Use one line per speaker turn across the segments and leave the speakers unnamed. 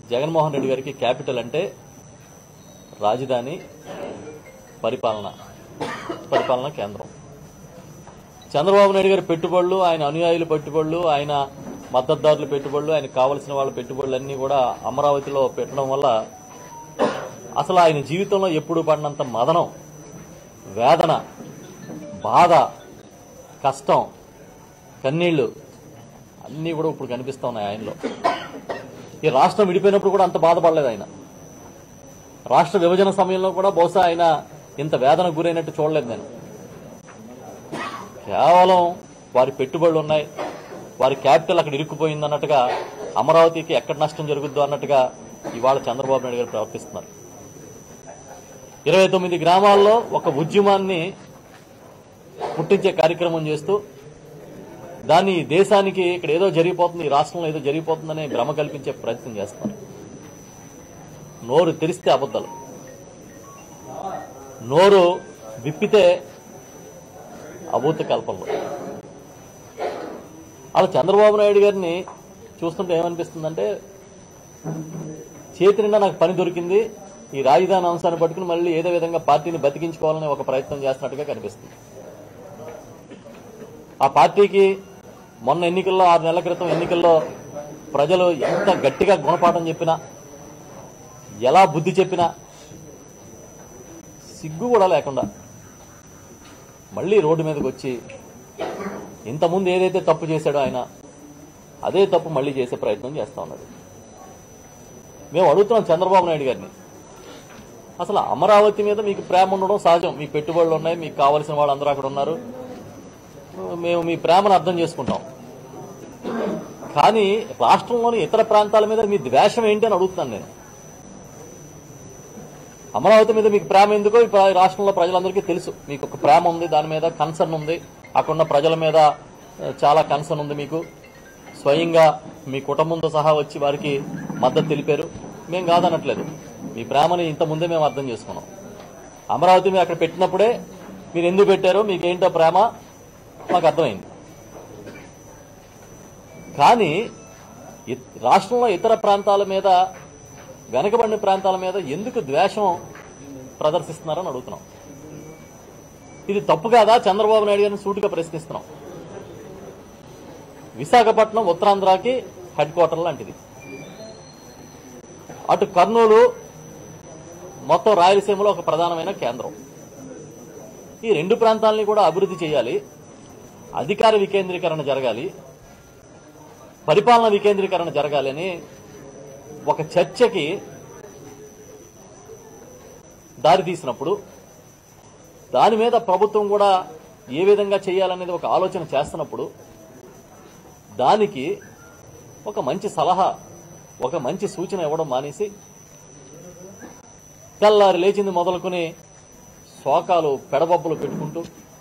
జగన్మోహన్ రెడ్డి గారికి క్యాపిటల్ అంటే రాజధాని పరిపాలన పరిపాలన కేంద్రం చంద్రబాబు నాయుడు గారి పెట్టుబడులు ఆయన అనుయాయులు పెట్టుబడులు ఆయన మద్దతుదారుల పెట్టుబడులు ఆయన కావలసిన వాళ్ళ పెట్టుబడులు అన్నీ కూడా అమరావతిలో పెట్టడం వల్ల అసలు ఆయన జీవితంలో ఎప్పుడు పడినంత మదనం వేదన బాధ కష్టం కన్నీళ్లు అన్నీ కూడా ఇప్పుడు కనిపిస్తా ఉన్నాయి ఆయనలో ఈ రాష్ట్రం విడిపోయినప్పుడు కూడా అంత బాధపడలేదు ఆయన రాష్ట్ర విభజన సమయంలో కూడా బహుశా ఆయన ఇంత వేదనకు గురైనట్టు చూడలేదు నేను కేవలం వారి పెట్టుబడులు ఉన్నాయి వారి క్యాపిటల్ అక్కడ ఇరుక్కుపోయింది అన్నట్టుగా అమరావతికి ఎక్కడ నష్టం జరుగుద్దో అన్నట్టుగా ఇవాళ చంద్రబాబు నాయుడు గారు ప్రవర్తిస్తున్నారు ఇరవై తొమ్మిది గ్రామాల్లో ఒక ఉద్యమాన్ని పుట్టించే కార్యక్రమం చేస్తూ దాన్ని ఈ దేశానికి ఇక్కడ ఏదో జరిగిపోతుంది ఈ రాష్ట్రంలో ఏదో జరిగిపోతుందని భ్రమ కల్పించే ప్రయత్నం చేస్తున్నారు నోరు తెరిస్తే అబద్ధాలు నోరు విప్పితే అభూత కల్పనలు అలా చంద్రబాబు నాయుడు గారిని చూస్తుంటే ఏమనిపిస్తుందంటే చేతి నిండా నాకు పని దొరికింది ఈ రాజధాని అంశాన్ని పట్టుకుని మళ్ళీ ఏదో విధంగా పార్టీని బతికించుకోవాలని ఒక ప్రయత్నం చేస్తున్నట్టుగా కనిపిస్తుంది ఆ పార్టీకి మొన్న ఎన్నికల్లో ఆరు నెలల క్రితం ఎన్నికల్లో ప్రజలు ఎంత గట్టిగా గుణపాఠం చెప్పినా ఎలా బుద్ధి చెప్పినా సిగ్గు కూడా లేకుండా మళ్ళీ రోడ్డు మీదకి వచ్చి ఇంతకుముందు ఏదైతే తప్పు చేశాడో ఆయన అదే తప్పు మళ్ళీ చేసే ప్రయత్నం చేస్తా ఉన్నాడు మేము అడుగుతున్నాం చంద్రబాబు నాయుడు గారిని అసలు అమరావతి మీద మీకు ప్రేమ ఉండడం సహజం మీ పెట్టుబడులు ఉన్నాయి మీకు కావలసిన వాళ్ళందరూ అక్కడ ఉన్నారు మేము మీ ప్రేమను అర్థం చేసుకుంటాం కానీ రాష్ట్రంలోని ఇతర ప్రాంతాల మీద మీ ద్వేషం ఏంటి అని అడుగుతున్నాను నేను అమరావతి మీద మీకు ప్రేమ ఎందుకో ఈ ప్ర- రాష్ట్రంలో ప్రజలందరికీ తెలుసు మీకు ఒక ప్రేమ ఉంది దాని మీద కన్సర్న్ ఉంది అక్కడున్న ప్రజల మీద ఆ, చాలా కన్సర్న్ ఉంది మీకు స్వయంగా మీ కుటుంబంతో సహా వచ్చి వారికి మద్దతు తెలిపారు మేము కాదనట్లేదు మీ ప్రేమని ఇంత ముందే మేము అర్థం చేసుకున్నాం అమరావతి మీరు అక్కడ పెట్టినప్పుడే మీరు ఎందుకు పెట్టారో మీకు ఏంటో ప్రేమ మాకు అర్థమైంది కానీ ఇ- రాష్ట్రంలో ఇతర ప్రాంతాల మీద వెనకబడిన ప్రాంతాల మీద ఎందుకు ద్వేషం ప్రదర్శిస్తున్నారని అడుగుతున్నాం ఇది తప్పు కాదా చంద్రబాబు నాయుడు గారిని సూటిగా ప్రశ్నిస్తున్నాం విశాఖపట్నం ఉత్తరాంధ్రకి హెడ్ క్వార్టర్ లాంటిది అటు కర్నూలు మొత్తం రాయలసీమలో ఒక ప్రధానమైన కేంద్రం ఈ రెండు ప్రాంతాలని కూడా అభివృద్ధి చేయాలి అధికార వికేంద్రీకరణ జరగాలి పరిపాలన వికేంద్రీకరణ జరగాలని ఒక చర్చకి దారి తీసినప్పుడు దాని మీద ప్రభుత్వం కూడా ఏ విధంగా చేయాలనేది ఒక ఆలోచన చేస్తున్నప్పుడు దానికి ఒక మంచి సలహా ఒక మంచి సూచన ఇవ్వడం మానేసి తెల్లారి లేచింది మొదలుకొని శోకాలు పెడబొబ్బలు పెట్టుకుంటూ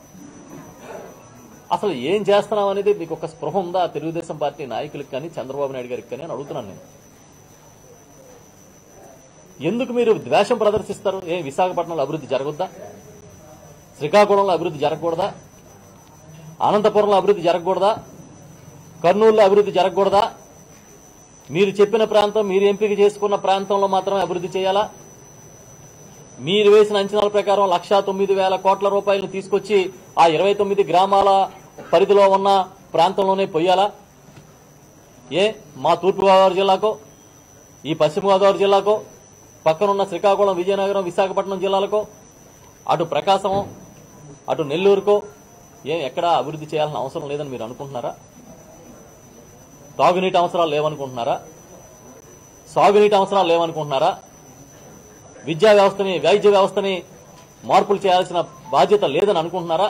అసలు ఏం చేస్తున్నాం అనేది మీకు ఒక స్పృహ ఉందా తెలుగుదేశం పార్టీ నాయకులకు కానీ చంద్రబాబు నాయుడు గారికి కానీ అని అడుగుతున్నాను నేను ఎందుకు మీరు ద్వేషం ప్రదర్శిస్తారు ఏ విశాఖపట్నంలో అభివృద్ధి జరగొద్దా శ్రీకాకుళంలో అభివృద్ధి జరగకూడదా అనంతపురంలో అభివృద్ధి జరగకూడదా కర్నూలులో అభివృద్ధి జరగకూడదా మీరు చెప్పిన ప్రాంతం మీరు ఎంపిక చేసుకున్న ప్రాంతంలో మాత్రమే అభివృద్ధి చేయాలా మీరు వేసిన అంచనాల ప్రకారం లక్షా తొమ్మిది వేల కోట్ల రూపాయలు తీసుకొచ్చి ఆ ఇరవై తొమ్మిది గ్రామాల పరిధిలో ఉన్న ప్రాంతంలోనే పొయ్యాలా ఏ మా తూర్పుగోదావరి జిల్లాకో ఈ పశ్చిమ గోదావరి జిల్లాకో పక్కనున్న శ్రీకాకుళం విజయనగరం విశాఖపట్నం జిల్లాలకో అటు ప్రకాశం అటు నెల్లూరుకో ఏం ఎక్కడా అభివృద్ధి చేయాల్సిన అవసరం లేదని మీరు అనుకుంటున్నారా తాగునీటి అవసరాలు లేవనుకుంటున్నారా సాగునీటి అవసరాలు లేవనుకుంటున్నారా విద్యా వ్యవస్థని వైద్య వ్యవస్థని మార్పులు చేయాల్సిన బాధ్యత లేదని అనుకుంటున్నారా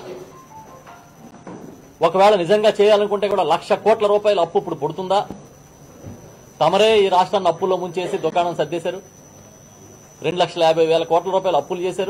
ఒకవేళ నిజంగా చేయాలనుకుంటే కూడా లక్ష కోట్ల రూపాయల అప్పు ఇప్పుడు పుడుతుందా తమరే ఈ రాష్ట్రాన్ని అప్పుల్లో ముంచేసి దుకాణం సర్దేశారు రెండు లక్షల యాభై వేల కోట్ల రూపాయలు అప్పులు చేశారు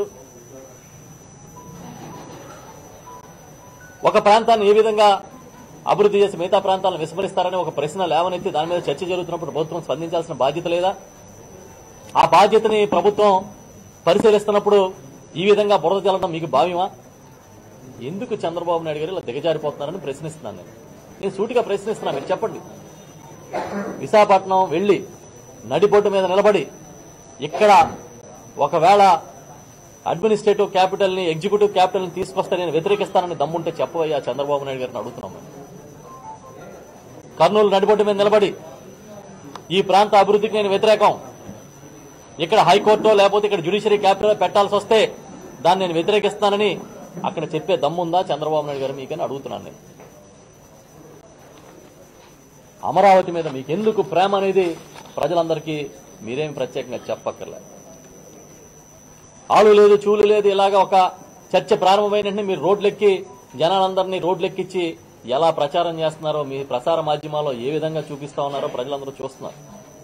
ఒక ప్రాంతాన్ని ఏ విధంగా అభివృద్ధి చేసి మిగతా ప్రాంతాలను విస్మరిస్తారని ఒక ప్రశ్న లేవనెత్తి దాని మీద చర్చ జరుగుతున్నప్పుడు ప్రభుత్వం స్పందించాల్సిన బాధ్యత లేదా ఆ బాధ్యతని ప్రభుత్వం పరిశీలిస్తున్నప్పుడు ఈ విధంగా బురద చల్లడం మీకు భావ్యమా ఎందుకు చంద్రబాబు నాయుడు గారు ఇలా దిగజారిపోతున్నారని ప్రశ్నిస్తున్నాను నేను నేను సూటిగా ప్రశ్నిస్తున్నా మీరు చెప్పండి విశాఖపట్నం వెళ్ళి నడిబొడ్డు మీద నిలబడి ఇక్కడ ఒకవేళ అడ్మినిస్ట్రేటివ్ క్యాపిటల్ ని ఎగ్జిక్యూటివ్ క్యాపిటల్ ని తీసుకొస్తే నేను వ్యతిరేకిస్తానని దమ్ముంటే చెప్పవయ్యా చంద్రబాబు నాయుడు గారిని అడుగుతున్నాం మేము. కర్నూలు నడిబొడ్డు మీద నిలబడి ఈ ప్రాంత అభివృద్ధికి నేను వ్యతిరేకం ఇక్కడ హైకోర్టు లేకపోతే ఇక్కడ జ్యుడిషియరీ క్యాపిటల్ పెట్టాల్సి వస్తే దాన్ని నేను వ్యతిరేకిస్తానని అక్కడ చెప్పే దమ్ముందా చంద్రబాబు నాయుడు గారు మీకని అడుగుతున్నాను నేను అమరావతి మీద మీకు ఎందుకు ప్రేమ అనేది ప్రజలందరికీ మీరేం ప్రత్యేకంగా చెప్పక్కర్లే ఆಳು లేదు చూలు లేదు ఇలాగా ఒక చర్చ ప్రారంభమైన వెంటనే మీరు రోడ్లెక్కి జనాలందరినీ రోడ్లెక్కించి ఎలా ప్రచారం చేస్తున్నారో మీ ప్రసార మాధ్యమాల్లో ఏ విధంగా చూపిస్తా ఉన్నారో ప్రజలందరూ చూస్తున్నారు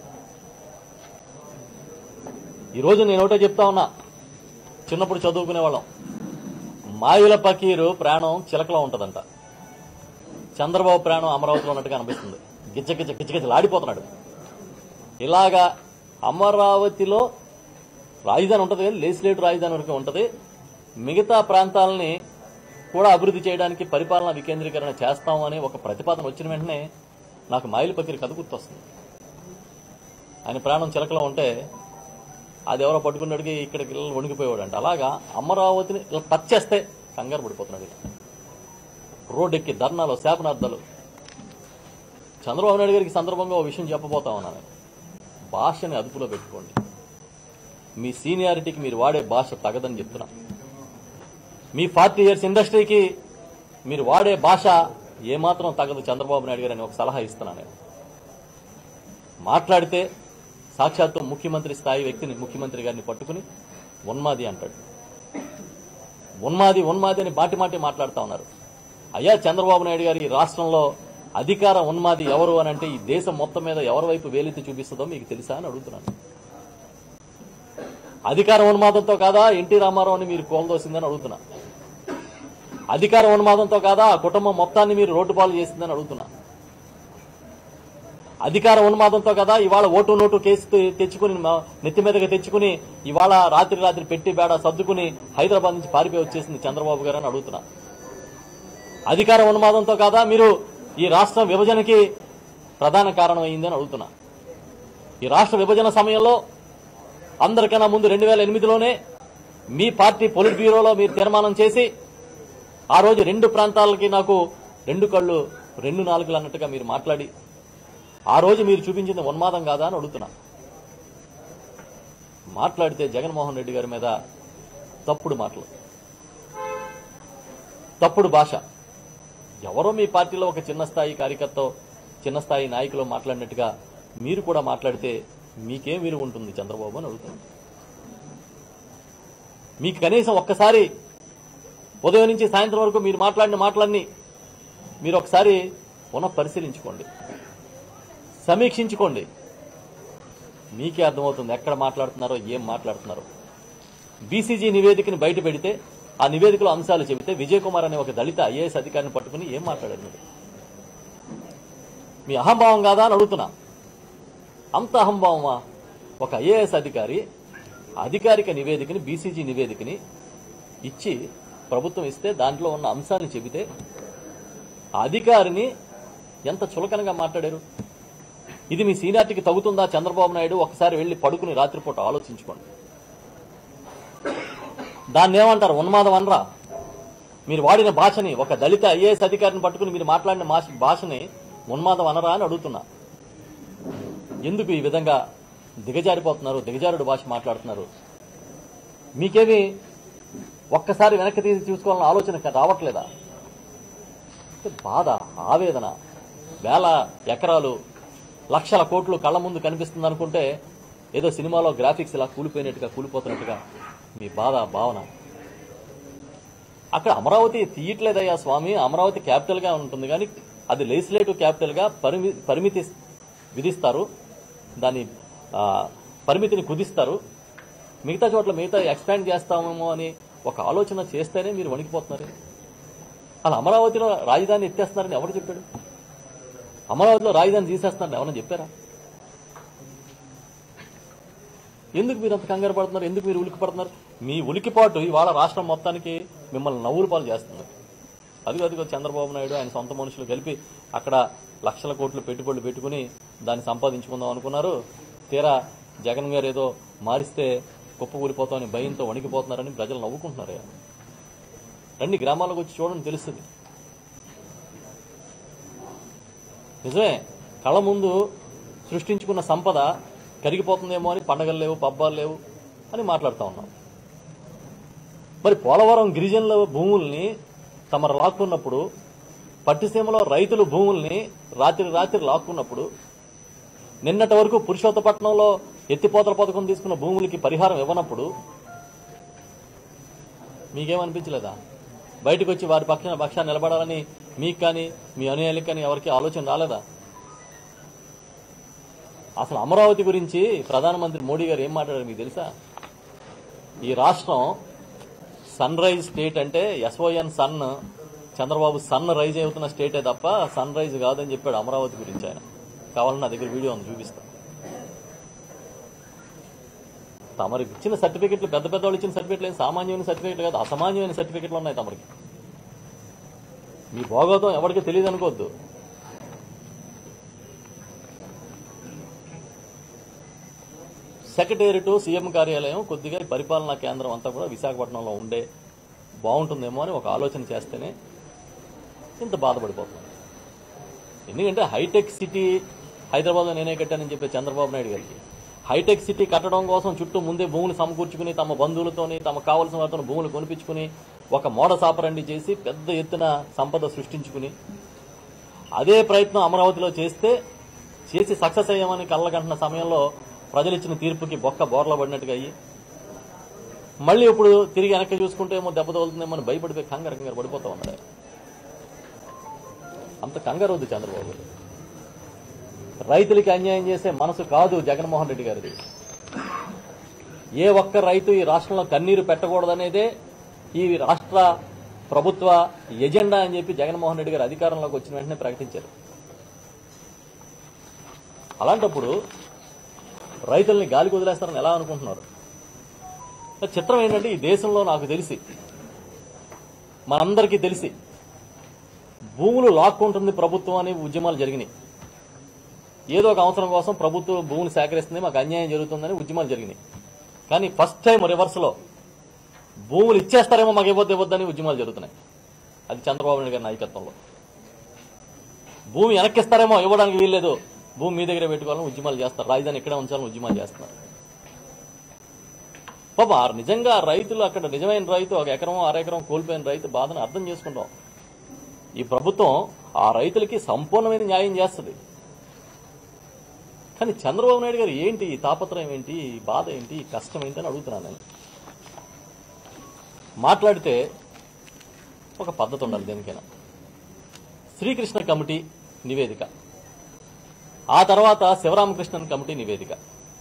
ఈరోజు నేను ఒకటే చెప్తా ఉన్నా చిన్నప్పుడు చదువుకునే వాళ్ళం మాయుల పకీరు ప్రాణం చిలకలో ఉంటదంట చంద్రబాబు ప్రాణం అమరావతిలో ఉన్నట్టుగా అనిపిస్తుంది గిచ్చ గిచ్చ గిచ్చ గిచ్చలు ఆడిపోతున్నాడు ఇలాగా అమరావతిలో రాజధాని ఉంటుంది లెజిస్లేటివ్ రాజధాని వరకు ఉంటుంది మిగతా ప్రాంతాలని కూడా అభివృద్ధి చేయడానికి పరిపాలన వికేంద్రీకరణ చేస్తామని ఒక ప్రతిపాదన వచ్చిన వెంటనే నాకు మాయిల్ పకిరి కథ గుర్తొస్తుంది ఆయన ప్రాణం చిలకలో ఉంటే అది ఎవరో పట్టుకున్నడికి ఇక్కడికి వెళ్ళి వణికిపోయేవాడు అంట అలాగా అమరావతిని ఇలా టచ్ చేస్తే కంగారు పడిపోతున్నాడు ఇలా. రోడ్డు ఎక్కి ధర్నాలు శాపనార్థాలు చంద్రబాబు నాయుడు గారికి ఈ సందర్భంగా ఓ విషయం చెప్పబోతా ఉన్నాను భాషని అదుపులో పెట్టుకోండి మీ సీనియారిటీకి మీరు వాడే భాష తగదని చెప్తున్నా మీ ఫార్టీ ఇయర్స్ ఇండస్ట్రీకి మీరు వాడే భాష ఏమాత్రం తగదు చంద్రబాబు నాయుడు గారు అని ఒక సలహా ఇస్తున్నాను నేను మాట్లాడితే సాక్షాత్తు ముఖ్యమంత్రి స్థాయి వ్యక్తిని ముఖ్యమంత్రి గారిని పట్టుకుని ఉన్మాది అంటాడు ఉన్మాది ఉన్మాది అని మాటి మాటి మాట్లాడుతా ఉన్నారు అయ్యా చంద్రబాబు నాయుడు గారు ఈ రాష్ట్రంలో అధికార ఉన్మాది ఎవరు అని అంటే ఈ దేశం మొత్తం మీద ఎవరి వైపు వేలెత్తి చూపిస్తుందో మీకు తెలుసా అని అడుగుతున్నాను అధికార ఉన్మాదంతో కాదా ఎన్టీ రామారావుని మీరు కోల్దోసిందని అడుగుతున్నా అధికార ఉన్మాదంతో కాదా ఆ కుటుంబం మొత్తాన్ని మీరు రోడ్డు పాలు చేసిందని అడుగుతున్నా అధికార ఉన్మాదంతో కదా ఇవాళ ఓటు నోటు కేసు తె- తెచ్చుకుని మా- నెత్తి మీదగా తెచ్చుకుని ఇవాళ రాత్రి రాత్రి పెట్టి బేడ సర్దుకుని హైదరాబాద్ నుంచి పారిపోయి వచ్చేసింది చంద్రబాబు గారు అని అడుగుతున్నా అధికార ఉన్మాదంతో కాదా మీరు ఈ రాష్ట్రం విభజనకి ప్రధాన కారణం అయిందని అడుగుతున్నా ఈ రాష్ట్ర విభజన సమయంలో అందరికన్నా ముందు రెండు వేల ఎనిమిదిలోనే మీ పార్టీ పొలిట్ బ్యూరోలో మీరు తీర్మానం చేసి ఆ రోజు రెండు ప్రాంతాలకి నాకు రెండు కళ్ళు రెండు నాలుగులు అన్నట్టుగా మీరు మాట్లాడి ఆ రోజు మీరు చూపించింది ఉన్మాదం కాదా అని అడుగుతున్నా మాట్లాడితే జగన్మోహన్ రెడ్డి గారి మీద తప్పుడు మాటలు తప్పుడు భాష ఎవరో మీ పార్టీలో ఒక చిన్న స్థాయి కార్యకర్త చిన్న స్థాయి నాయకులు మాట్లాడినట్టుగా మీరు కూడా మాట్లాడితే మీకేం విలువ ఉంటుంది చంద్రబాబు అని అడుగుతున్నాను మీకు కనీసం ఒక్కసారి ఉదయం నుంచి సాయంత్రం వరకు మీరు మాట్లాడిన మాటలన్నీ మీరు ఒకసారి పునః పరిశీలించుకోండి సమీక్షించుకోండి మీకే అర్థమవుతుంది ఎక్కడ మాట్లాడుతున్నారో ఏం మాట్లాడుతున్నారో బీసీజీ నివేదికని బయట పెడితే ఆ నివేదికలో అంశాలు చెబితే విజయ్ కుమార్ అనే ఒక దళిత ఐఏఎస్ అధికారిని పట్టుకుని ఏం మాట్లాడారు మీరు మీ అహంభావం కాదా అని అడుగుతున్నా అంత అహంభావమా ఒక ఐఏఎస్ అధికారి అధికారిక నివేదికని బీసీజీ నివేదికని ఇచ్చి ప్రభుత్వం ఇస్తే దాంట్లో ఉన్న అంశాలను చెబితే ఆ అధికారిని ఎంత చులకనగా మాట్లాడారు ఇది మీ సీనియారిటీకి తగుతుందా చంద్రబాబు నాయుడు ఒకసారి వెళ్లి పడుకుని రాత్రిపూట ఆలోచించుకోండి దాన్ని ఏమంటారు ఉన్మాదం అనరా మీరు వాడిన భాషని ఒక దళిత ఐఏఎస్ అధికారిని పట్టుకుని మీరు మాట్లాడిన మాష- భాషని ఉన్మాదం అనరా అని అడుగుతున్నా ఎందుకు ఈ విధంగా దిగజారిపోతున్నారు దిగజారుడు భాష మాట్లాడుతున్నారు మీకేమి ఒక్కసారి వెనక్కి తీసి చూసుకోవాలన్న ఆలోచన రావట్లేదా అంటే బాధ ఆవేదన వేల ఎకరాలు లక్షల కోట్లు కళ్ళ ముందు కనిపిస్తుంది అనుకుంటే ఏదో సినిమాలో గ్రాఫిక్స్ ఇలా కూలిపోయినట్టుగా కూలిపోతున్నట్టుగా మీ బాధ భావన అక్కడ అమరావతి తీయట్లేదయ్యా స్వామి అమరావతి క్యాపిటల్ గా ఉంటుంది కానీ అది లెజిస్లేటివ్ క్యాపిటల్ గా పరిమి పరిమితి విధిస్తారు దాని ఆ, పరిమితిని కుదిస్తారు మిగతా చోట్ల మిగతా ఎక్స్పాండ్ చేస్తామేమో అని ఒక ఆలోచన చేస్తేనే మీరు వణికిపోతున్నారు అలా అమరావతిలో రాజధాని ఎత్తేస్తున్నారని ఎవరు చెప్పాడు అమరావతిలో రాజధాని తీసేస్తున్నారని ఎవరైనా చెప్పారా ఎందుకు మీరు అంత కంగారు పడుతున్నారు ఎందుకు మీరు ఉలికి పడుతున్నారు మీ ఉలికిపాటు ఇవాళ రాష్ట్రం మొత్తానికి మిమ్మల్ని నవ్వులు పాలు చేస్తుంది అదిగో అదిగో చంద్రబాబు నాయుడు ఆయన సొంత మనుషులు కలిపి అక్కడ లక్షల కోట్లు పెట్టుబడులు పెట్టుకుని దాన్ని సంపాదించుకుందాం అనుకున్నారు తీరా జగన్ గారు ఏదో మారిస్తే కుప్ప కూలిపోతామని భయంతో వణికిపోతున్నారని ప్రజలు నవ్వుకుంటున్నారు రండి గ్రామాలకు వచ్చి చూడండి తెలుస్తుంది నిజమే కళ్ళ ముందు సృష్టించుకున్న సంపద కరిగిపోతుందేమో అని పండగలు లేవు పబ్బాలు లేవు అని మాట్లాడుతూ ఉన్నాం మరి పోలవరం గిరిజనుల భూముల్ని తమరు లాక్కున్నప్పుడు పట్టిసీమలో రైతులు భూముల్ని రాత్రి రాత్రి లాక్కున్నప్పుడు నిన్నటి వరకు పురుషోత్తపట్నంలో ఎత్తిపోతల పథకం తీసుకున్న భూములకి పరిహారం ఇవ్వనప్పుడు మీకేమనిపించలేదా బయటకు వచ్చి వారి పక్షాన పక్షాన్ని నిలబడాలని మీకు కానీ మీ అనుయాయులకు కానీ ఎవరికి ఆలోచన రాలేదా అసలు అమరావతి గురించి ప్రధానమంత్రి మోడీ గారు ఏం మాట్లాడారు మీకు తెలుసా ఈ రాష్ట్రం సన్ రైజ్ స్టేట్ అంటే SON son Chandrababu sunrise అవుతున్న స్టేటే తప్ప సన్ రైజ్ కాదని చెప్పాడు అమరావతి గురించి ఆయన కావాలని నా దగ్గర వీడియో ఉంది చూపిస్తా తమరికి ఇచ్చిన సర్టిఫికెట్లు పెద్ద పెద్ద వాళ్ళు ఇచ్చిన సర్టిఫికెట్లు ఏం సామాన్యమైన సర్టిఫికెట్లు కాదు అసామాన్యమైన సర్టిఫికెట్లు ఉన్నాయి తమరికి మీ భోగోతం ఎవరికి తెలియదు అనుకోవద్దు సెక్రటేరియట్ సీఎం కార్యాలయం కొద్దిగా ఈ పరిపాలనా కేంద్రం అంతా కూడా విశాఖపట్నంలో ఉండే బాగుంటుందేమో అని ఒక ఆలోచన చేస్తేనే ఇంత బాధపడిపోతున్నాం ఎందుకంటే హైటెక్ సిటీ హైదరాబాద్లో నేనే కట్టానని చెప్పే చంద్రబాబు నాయుడు గారికి హైటెక్ సిటీ కట్టడం కోసం చుట్టూ ముందే భూములు సమకూర్చుకుని తమ బంధువులతోని తమ కావలసిన వారితో భూములు కొనిపించుకుని ఒక మోడ సాపరండి చేసి పెద్ద ఎత్తున సంపద సృష్టించుకుని అదే ప్రయత్నం అమరావతిలో చేస్తే చేసి సక్సెస్ అయ్యామని కళ్ళగంటున్న సమయంలో ప్రజలు ఇచ్చిన తీర్పుకి బొక్క బోర్ల పడినట్టుగా అయ్యి మళ్ళీ ఇప్పుడు తిరిగి వెనక్కి చూసుకుంటే ఏమో దెబ్బ తగులుతుందేమో అని భయపడిపోయి కంగారు కంగారు పడిపోతా ఉన్నాడు ఆయన. అంత కంగారు వద్దు చంద్రబాబు గారు. రైతులకి అన్యాయం చేసే మనసు కాదు జగన్మోహన్ రెడ్డి గారిది ఏ ఒక్క రైతు ఈ రాష్ట్రంలో కన్నీరు పెట్టకూడదనేదే ఈ రాష్ట్ర ప్రభుత్వ ఎజెండా అని చెప్పి జగన్మోహన్ రెడ్డి గారు అధికారంలోకి వచ్చిన వెంటనే ప్రకటించారు అలాంటప్పుడు రైతుల్ని గాలికి వదిలేస్తారని ఎలా అనుకుంటున్నారు చిత్రం ఏంటంటే ఈ దేశంలో నాకు తెలిసి మనందరికీ తెలిసి భూములు లాక్కుంటుంది ప్రభుత్వం అనే ఉద్యమాలు జరిగినాయి ఏదో ఒక అవసరం కోసం ప్రభుత్వం భూములు సేకరిస్తుంది మాకు అన్యాయం జరుగుతుందని ఉద్యమాలు జరిగినాయి కానీ ఫస్ట్ టైం రివర్స్ లో భూములు ఇచ్చేస్తారేమో మాకు ఇవ్వద్దు ఇవ్వద్దని ఉద్యమాలు జరుగుతున్నాయి అది చంద్రబాబు నాయుడు గారి నాయకత్వంలో భూమి వెనక్కిస్తారేమో ఇవ్వడానికి వీల్లేదు భూమి మీ దగ్గర పెట్టుకోవాలని ఉద్యమాలు చేస్తారు రాజధాని ఇక్కడే ఉంచాలని ఉద్యమాలు చేస్తున్నారు పాప ఆ నిజంగా రైతులు అక్కడ నిజమైన రైతు ఒక ఎకరం అరెకరం కోల్పోయిన రైతు బాధను అర్థం చేసుకుంటాం ఈ ప్రభుత్వం ఆ రైతులకి సంపూర్ణమైన న్యాయం చేస్తుంది కానీ చంద్రబాబు నాయుడు గారు ఏంటి ఈ తాపత్రయం ఏంటి ఈ బాధ ఏంటి ఈ కష్టం ఏంటి అని అడుగుతున్నాను నేను మాట్లాడితే ఒక పద్ధతి ఉండాలి దేనికైనా శ్రీకృష్ణ కమిటీ నివేదిక ఆ తర్వాత శివరామకృష్ణన్ కమిటీ నివేదిక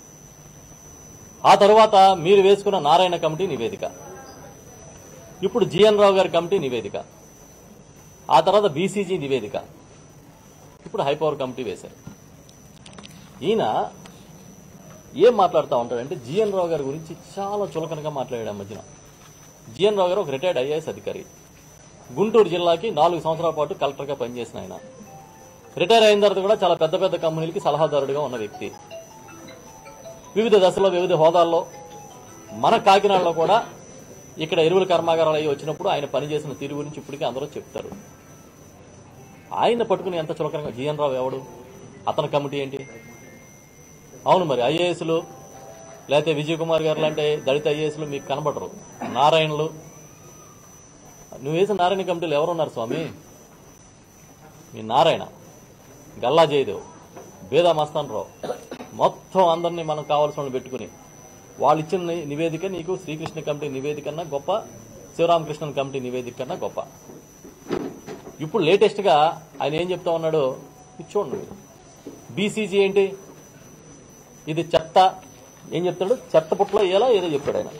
ఆ తర్వాత మీరు వేసుకున్న నారాయణ కమిటీ నివేదిక ఇప్పుడు జిఎన్ రావు గారి కమిటీ నివేదిక ఆ తర్వాత బీసీజీ నివేదిక ఇప్పుడు హైపవర్ కమిటీ వేశారు ఈయన ఏం మాట్లాడుతూ ఉంటాడంటే జిఎన్ రావు గారి గురించి చాలా చులకనగా మాట్లాడాడు ఆ మధ్యన జిఎన్ రావు గారు ఒక రిటైర్డ్ ఐఏఎస్ అధికారి గుంటూరు జిల్లాకి నాలుగు సంవత్సరాల పాటు కలెక్టర్గా పనిచేసిన ఆయన రిటైర్ అయిన తర్వాత కూడా చాలా పెద్ద పెద్ద కంపెనీలకి సలహాదారుడిగా ఉన్న వ్యక్తి వివిధ దశలో వివిధ హోదాల్లో మన కాకినాడలో కూడా ఇక్కడ ఎరువుల కర్మాగారాలు అయ్యి వచ్చినప్పుడు ఆయన పనిచేసిన తీరు గురించి ఇప్పటికీ అందరూ చెప్తారు ఆయన పట్టుకుని ఎంత చులకరంగా జిఎన్ రావు ఎవడు అతని కమిటీ ఏంటి అవును మరి ఐఏఎస్లు లేకపోతే విజయ్ కుమార్ గారు లాంటి దళిత ఐఏఎస్లు మీకు కనబడరు నారాయణలు నువ్వు వేసిన నారాయణ కమిటీలు ఎవరున్నారు స్వామి మీ నారాయణ గల్లా జయదేవ్ బేదా మస్తాన్ రావు మొత్తం అందరినీ మనం కావాల్సిన వాళ్ళని పెట్టుకుని వాళ్ళు ఇచ్చిన ని- నివేదిక నీకు శ్రీకృష్ణ కమిటీ నివేదిక కన్నా గొప్ప శివరామకృష్ణన్ కమిటీ నివేదిక కన్నా గొప్ప ఇప్పుడు లేటెస్ట్ గా ఆయన ఏం చెప్తా ఉన్నాడో ఇది చూడండి మీరు బీసీజీ ఏంటి ఇది చెత్త ఏం చెప్తాడు చెత్త పుట్టలో ఎలా ఏదో చెప్పాడు ఆయన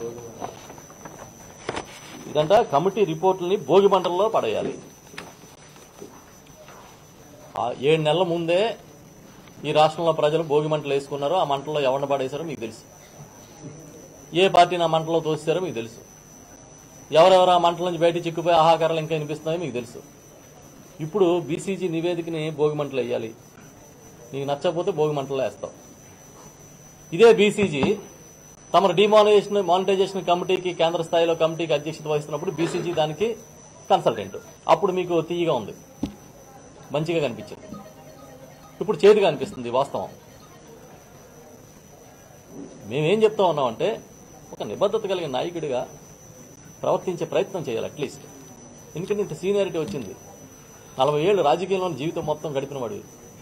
ఇదంట కమిటీ రిపోర్టుల్ని భోగి మంటల్లో పడేయాలి ఆ ఏడు నెలల ముందే ఈ రాష్ట్రంలో ప్రజలు భోగి మంటలు వేసుకున్నారో ఆ మంటల్లో ఎవరిని పడేశారో మీకు తెలుసు ఏ పార్టీని ఆ మంటలో తోసారో మీకు తెలుసు ఎవరెవరు ఆ మంటల నుంచి బయట చిక్కుపోయి ఆహాకారాలు ఇంకా వినిపిస్తున్నాయో మీకు తెలుసు ఇప్పుడు బీసీజీ నివేదికని భోగి మంటలు వేయాలి నీకు నచ్చకపోతే భోగి మంటల్లో వేస్తావు ఇదే బీసీజీ తమ డిమానిటైజేషన్ మానిటైజేషన్ కమిటీకి కేంద్ర స్థాయిలో కమిటీకి అధ్యక్షత వహిస్తున్నప్పుడు బీసీజీ దానికి కన్సల్టెంట్ అప్పుడు మీకు తీయగా ఉంది మంచిగా కనిపించింది ఇప్పుడు చేతిగా అనిపిస్తుంది వాస్తవం మేమేం చెప్తా ఉన్నామంటే ఒక నిబద్ధత కలిగిన నాయకుడిగా ప్రవర్తించే ప్రయత్నం చేయాలి అట్లీస్ట్ ఎందుకంటే ఇంత సీనియారిటీ వచ్చింది నలభై ఏళ్ళు రాజకీయంలో జీవితం మొత్తం గడిపిన వాడు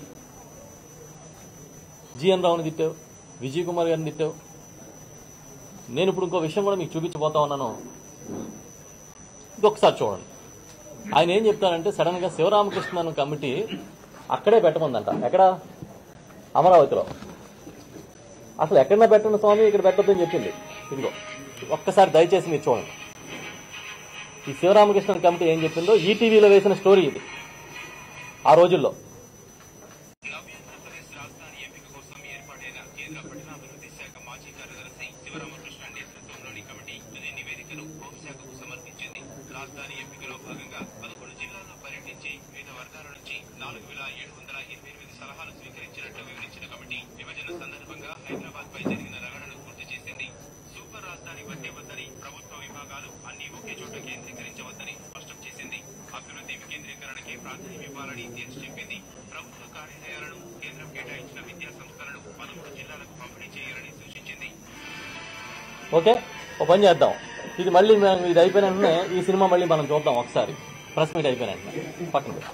జిఎన్ రావుని తిట్టావు విజయ్ కుమార్ గారిని తిట్టావు నేను ఇప్పుడు ఇంకో విషయం కూడా మీకు చూపించబోతా ఉన్నాను ఇంకొకసారి చూడండి ఆయన ఏం చెప్తారంటే సడన్ గా శివరామకృష్ణన్ కమిటీ అక్కడే పెట్టమందంట ఎక్కడ అమరావతిలో అసలు ఎక్కడన్నా పెట్టండి స్వామి ఇక్కడ పెట్టొద్దని చెప్పింది ఇదిగో ఒక్కసారి దయచేసి మీరు చూడండి ఈ శివరామకృష్ణన్ కమిటీ ఏం చెప్పిందో ఈటీవీలో వేసిన స్టోరీ ఇది ఆ రోజుల్లో
నవ్యాంధ్రప్రదేశ్ రాజధాని ఎంపిక కోసం ఏర్పాటైన కేంద్ర పట్టణాభివృద్ధి శాఖ మాజీ కార్యదర్శి శివరామకృష్ణ నేతృత్వంలోని కమిటీ తుది నివేదికను హోంశాఖకు సమర్పించింది రాజధాని ఎంపికలో భాగంగా పదకొండు జిల్లాల్లో పర్యటించి వివిధ వర్గాల నుంచి నాలుగు వేల ఏడు వందల ఇరవై ఎనిమిది సలహాలు స్వీకరించినట్లు వివరించిన కమిటీ విభజన సందర్భంగా హైదరాబాద్ పై జరిగిన రగడను గుర్తు చేసింది సూపర్ రాజధాని వట్టే వద్దని ప్రభుత్వ విభాగాలు అన్ని ఒకే చోట కేంద్రీకరించవద్దని స్పష్టం చేసింది అభివృద్ధి వికేంద్రీకరణకి ప్రాధాన్యం ఇవ్వాలని తేల్చి చెప్పింది ప్రభుత్వ కార్యాలయాలను కేంద్రం కేటాయించిన విద్యా సంస్థలను పదమూడు జిల్లాలకు పంపిణీ చేయాలని సూచించింది
ఓకే ఓ పని చేద్దాం ఇది మళ్ళీ మేము ఇది అయిపోయిన వెంటనే ఈ సినిమా మళ్ళీ మనం చూద్దాం ఒకసారి ప్రెస్ మీట్ అయిపోయిన వెంటనే పక్కన పెట్టు.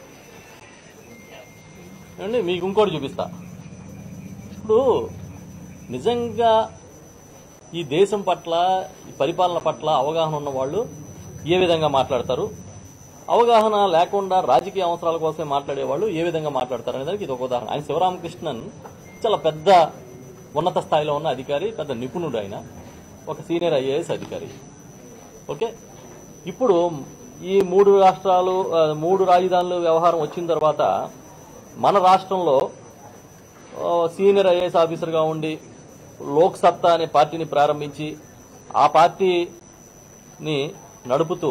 ఏమండి మీకు ఇంకోటి చూపిస్తా ఇప్పుడు నిజంగా ఈ దేశం పట్ల ఈ పరిపాలన పట్ల అవగాహన ఉన్న వాళ్ళు ఏ విధంగా మాట్లాడతారు అవగాహన లేకుండా రాజకీయ అవసరాల కోసమే మాట్లాడే వాళ్ళు ఏ విధంగా మాట్లాడతారు అనే దానికి ఇది ఒక ఉదాహరణ ఆయన శివరామకృష్ణన్ చాలా పెద్ద ఉన్నత స్థాయిలో ఉన్న అధికారి పెద్ద నిపుణుడు ఆయన ఒక సీనియర్ ఐఏఎస్ అధికారి ఓకే ఇప్పుడు ఈ మూడు రాష్ట్రాలు ఆ, మూడు రాజధానులు వ్యవహారం వచ్చిన తర్వాత మన రాష్ట్రంలో ఆ, సీనియర్ ఐఏఎస్ ఆఫీసర్గా ఉండి లోక్ సత్తా అనే పార్టీని ప్రారంభించి ఆ పార్టీని నడుపుతూ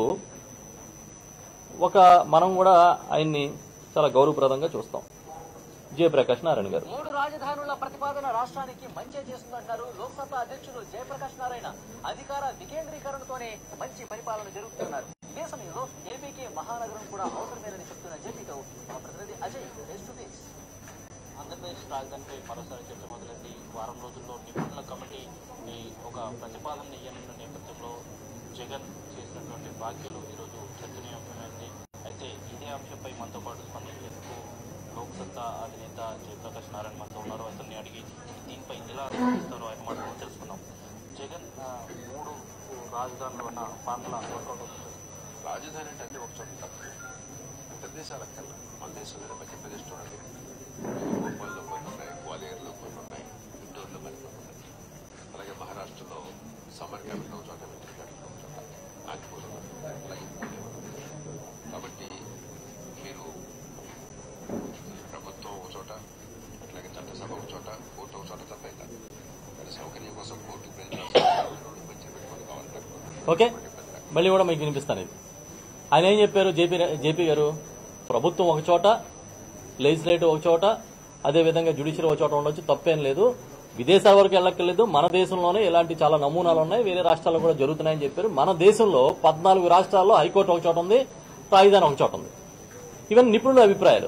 ఒక మనం కూడా ఆయన్ని చాలా గౌరవప్రదంగా చూస్తాం జయప్రకాష్ నారాయణ గారు
మూడు రాజధానుల ప్రతిపాదన రాష్ట్రానికి మంచి చేస్తుందంటారు లోక్సభ అధ్యక్షులు జయప్రకాష్ నారాయణ అధికార వికేంద్రీకరణతోనే మంచి పరిపాలన జరుగుతున్నారు ఇదే సమయంలో ఏపీకి మహానగరం కూడా అవసరమేనని చెప్తున్న జేపీతో మా ప్రతినిధి Ajay face to face
Andhra Pradesh రాజధానిపై మరోసారి చర్చ మొదలైంది వారం రోజుల్లో నిపుణుల కమిటీ ఈ ఒక ప్రతిపాదన ఇయ్యనున్న నేపథ్యంలో జగన్ చేసినటువంటి వ్యాఖ్యలు ఈరోజు చర్చనీయాంశమైంది అయితే ఇదే అంశంపై మనతో పాటు స్పందించేందుకు లోక్సత్తా అధినేత జయప్రకాష్ నారాయణ మనతో ఉన్నారు అతన్ని అడిగి దీనిపై ఎలా స్పందిస్తారో ఆయన మాటలు తెలుసుకున్నాం జగన్ ఆ, మూడు రాజధానులు అన్న ఫార్ములా వర్కౌట్ అవుతుంది
రాజధాని అంటే అన్ని ఒక చోట తప్పదు పెద్ద దేశాలకు కల్లా మన దేశంలో మధ్యప్రదేశ్ చూడండి భోపాల్లో కొన్ని ఉన్నాయి గ్వాలియర్లో కొన్ని ఉన్నాయి గుంటూరులో మరి కొన్ని ఉన్నాయి అలాగే మహారాష్ట్రలో సమ్మర్ క్యాపిటల్ ఒక చోట వింటర్ క్యాపిటల్ ఒక చోట నాగ్పూర్ అలాగే పూణే ఉంది. కాబట్టి మీరు ఈ ప్రభుత్వం ఒక చోట అట్లాగే చట్టసభ ఒక చోట కోర్టు ఒక చోట తప్పే కాదు కానీ సౌకర్యం కోసం కోర్టు ప్రజలు మంచి పెట్టుకొని కావాలి పెట్టుకోవాలి
ఓకే మళ్ళీ కూడా మీకు వినిపిస్తాను ఇది ఆయన ఏం చెప్పారు జేపీ జేపీ గారు ప్రభుత్వం ఒక చోట లెజిస్లేటివ్ ఒక చోట అదే విధంగా జ్యుడిషియరీ ఒక చోట ఉండొచ్చు తప్పేం లేదు విదేశాల వరకు వెళ్ళక్కర్లేదు మన దేశంలోనే ఇలాంటి చాలా నమూనాలు ఉన్నాయి వేరే రాష్ట్రాల్లో కూడా జరుగుతున్నాయని చెప్పారు మన దేశంలో పద్నాలుగు రాష్ట్రాల్లో హైకోర్టు ఒక చోట ఉంది రాజధాని ఒక చోట ఉంది ఇవన్నీ నిపుణుల అభిప్రాయాలు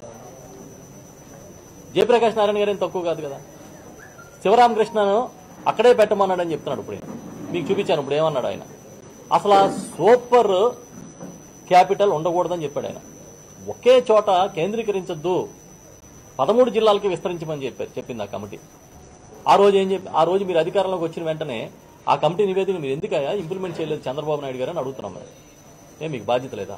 జయప్రకాష్ నారాయణ గారు ఏం తక్కువ కాదు కదా శివరామకృష్ణను అక్కడే పెట్టమన్నాడని చెప్తున్నాడు ఇప్పుడు ఈయన. మీకు చూపించాను ఇప్పుడు ఏమన్నాడు ఆయన అసలు ఆ సూపర్ క్యాపిటల్ ఉండకూడదని చెప్పాడు ఆయన ఒకే చోట కేంద్రీకరించొద్దు పదమూడు జిల్లాలకి విస్తరించమని చెప్పారు చెప్పింది ఆ కమిటీ ఆ రోజు ఏం చెప్పి ఆ రోజు మీరు అధికారంలోకి వచ్చిన వెంటనే ఆ కమిటీ నివేదిక మీరు ఎందుకయ్యా ఇంప్లిమెంట్ చేయలేదు చంద్రబాబు నాయుడు గారు అని అడుగుతున్నాం మరి ఏ మీకు బాధ్యత లేదా